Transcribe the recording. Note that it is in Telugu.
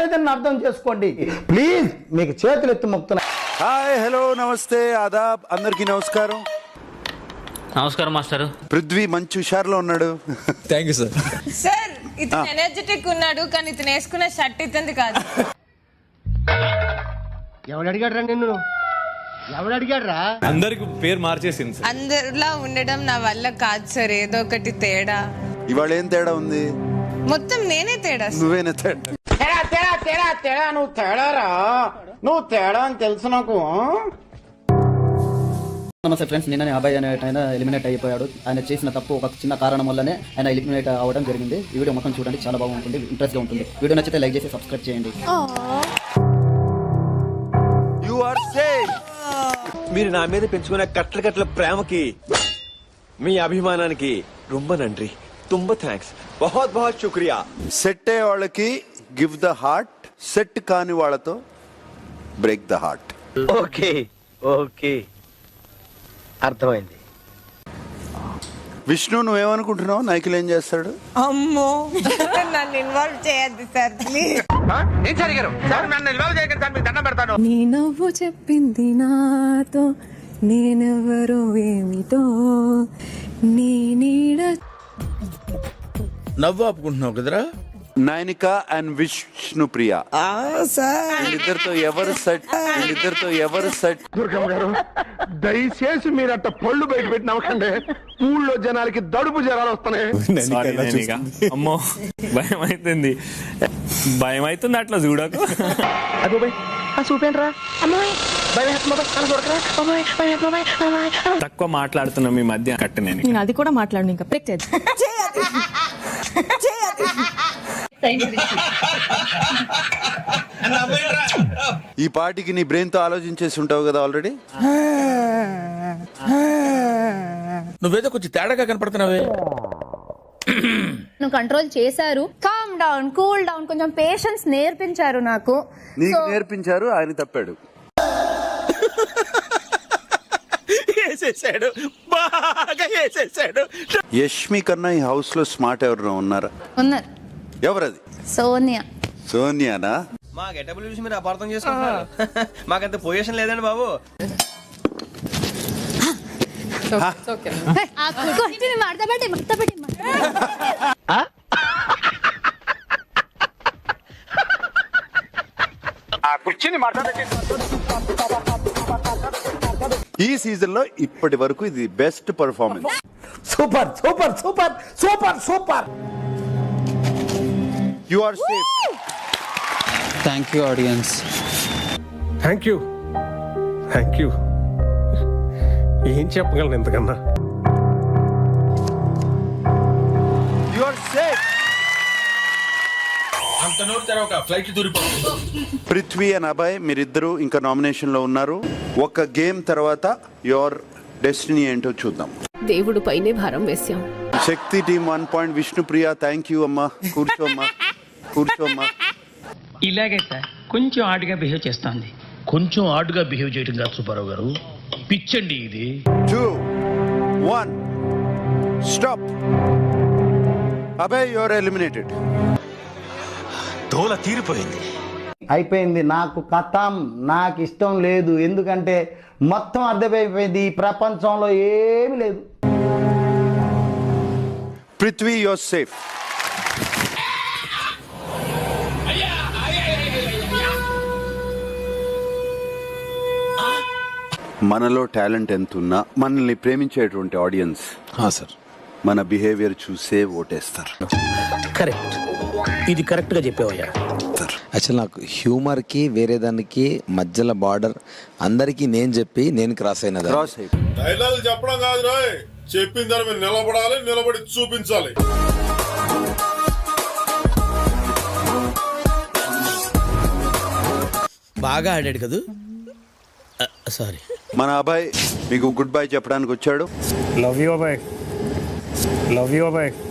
ఆవేదన అర్థం చేసుకోండి ప్లీజ్ మీకు చేతులు ఎత్తి మొక్కుతున్నా హాయ్ హలో నమస్తే ఆదాబ్ అందరికీ నమస్కారం నమస్కారం మాస్టర్ పృథ్వీ మంచి హుషారులో ఉన్నాడు థ్యాంక్ యూ సార్ సార్ ఇతను ఎనర్జెటిక్ ఉన్నాడు కానీ ఇతను వేసుకున్న షర్ట్ ఇతంది కాదు ఎవడు అడిగాడు నిన్ను ఎవడు అడిగాడు అందరికి పేరు మార్చేసింది సార్ అందరిలా ఉండడం నా వల్ల కాదు సార్ ఏదో ఒకటి తేడా ఇవాళ ఏం తేడా ఉంది మొత్తం నేనే తేడా సార్. నువ్వేనా తేడా తేడా తేడా తేడా తేడా నువ్వు తేడారా నువ్వు తేడా అని తెలుసు నాకు నమస్తే ఫ్రెండ్స్ నిన్ననే అబ్బాయి అనే ఆయన ఎలిమినేట్ అయిపోయాడు ఆయన చేసిన తప్పు ఒక చిన్న కారణం వల్లనే ఆయన ఎలిమినేట్ అవ్వడం జరిగింది ఈ వీడియో మొత్తం చూడండి చాలా బాగుంటుంది ఇంట్రెస్ట్ గా ఉంటుంది వీడియో నచ్చితే లైక్ చేసి సబ్స్క్రైబ్ చేయండి యు ఆర్ సేఫ్ మీరు నా మీద పెంచుకున్న కట్ల కట్ల ప్రేమకి మీ అభిమానానికి రొమ్మ నండ్రి తుంబ థ్యాంక్స్ బహుత్ బహుత్ శుక్రియా సెట్ అయ్యే వాళ్ళకి గివ్ ద హార్ట్ సెట్ కాని వాళ్ళతో break the heart okay okay అర్థమైంది విష్ణు నువ్వేమనుకుంటున్నావు నైకిల్ ఏం చేస్తాడు అమ్మో నన్ను ఇన్వాల్వ్ చేయద్దు సార్ ప్లీజ్ నీ నవ్వు చెప్పింది నాతో నేనెవరో ఏమిటో నీ నీడ నవ్వు ఆపుకుంటున్నావు కదరా నైనిక అండ్ విష్ణు ప్రియ వీళ్ళిద్దరితో ఎవరు సెట్ వీళ్ళిద్దరితో ఎవరు సెట్ దుర్గమ్మ గారు దయచేసి మీరు అట్ట పళ్ళు బయట పెట్టి నవ్వకండి ఊళ్ళో జనాలకి దడుపు జ్వరాలు వస్తున్నాయి Sorry, నేనిక. అమ్మో భయం అవుతుంది భయం అవుతుంది అట్లా చూడకు తక్కువ మాట్లాడుతున్నాం మీ మధ్య కట్టు నేను నేను అది కూడా మాట్లాడు ఇంకా బ్రేక్ చేద్దాం ఈ పాటికి నీ బ్రెయిన్ తో ఆలోచించేసి ఉంటావు కదా ఆల్రెడీ నువ్వేదో కొంచెం తేడాగా కనపడుతున్నావే నువ్వు కంట్రోల్ చేశారు కామ్ డౌన్ కూల్ డౌన్ కొంచెం పేషెన్స్ నేర్పించారు నాకు నీకు నేర్పించారు ఆయన తప్పాడు వేసేసాడు బాగా వేసేసాడు యష్మి కన్నా ఈ హౌస్ లో స్మార్ట్ ఎవరైనా ఉన్నారా ఉన్నారు ఎవరది సోనియా సోనియానా మా గెటబుల్ చూసి మీరు అపార్థం చేసుకుంటున్నారు మాకంత పొజిషన్ లేదండి బాబు ఈ సీజన్ లో ఇప్పటి వరకు ఇది best performance super super super super super you are safe thank you audience thank you thank you ఏం చెప్పగలను ఇంతకన్నా యు ఆర్ సేఫ్ అంత నోరు తెరవక ఫ్లైట్ దూరిపోతుంది పృథ్వీ అండ్ అభయ్ మీరిద్దరూ ఇంకా నామినేషన్ లో ఉన్నారు ఒక గేమ్ తర్వాత యువర్ డెస్టినీ ఏంటో చూద్దాం దేవుడు పైనే భారం వేశాం Shakti team one point Vishnupriya thank you అమ్మా కూర్చోమ్మా కూర్చోమ్మా ఇలాగే సార్ కొంచెం ఆడుగా బిహేవ్ చేస్తోంది కొంచెం ఆడుగా బిహేవ్ చేయడం కాదు సుబ్బారావు గారు పిచ్చండి ఇది two one stop Abhay your eliminated తోల తీరిపోయింది అయిపోయింది నాకు కథం నాకు ఇష్టం లేదు ఎందుకంటే మొత్తం అర్థమైపోయింది ఈ ప్రపంచంలో ఏమీ లేదు పృథ్వీ యువర్ సేఫ్ మనలో టాలెంట్ ఎంత ఉన్నా మనల్ని ప్రేమించేటువంటి ఆడియన్స్ సార్ మన బిహేవియర్ చూసే ఓటేస్తారు కరెక్ట్ ఇది కరెక్ట్ గా చెప్పావయ్యా యాక్చువల్ నాకు హ్యూమర్ కి వేరే దానికి మధ్యలో బార్డర్ అందరికీ నేను చెప్పి నేను క్రాస్ అయినది క్రాస్ అయిపోయి డైలాగ్ చెప్పడం కాదు రాయ్ చెప్పిన దాని మీద నిలబడాలి నిలబడి చూపించాలి బాగా ఆడాడు కదూ సారీ మన అబ్బాయి మీకు గుడ్ బై చెప్పడానికి వచ్చాడు love you Abhay love you అబాయ్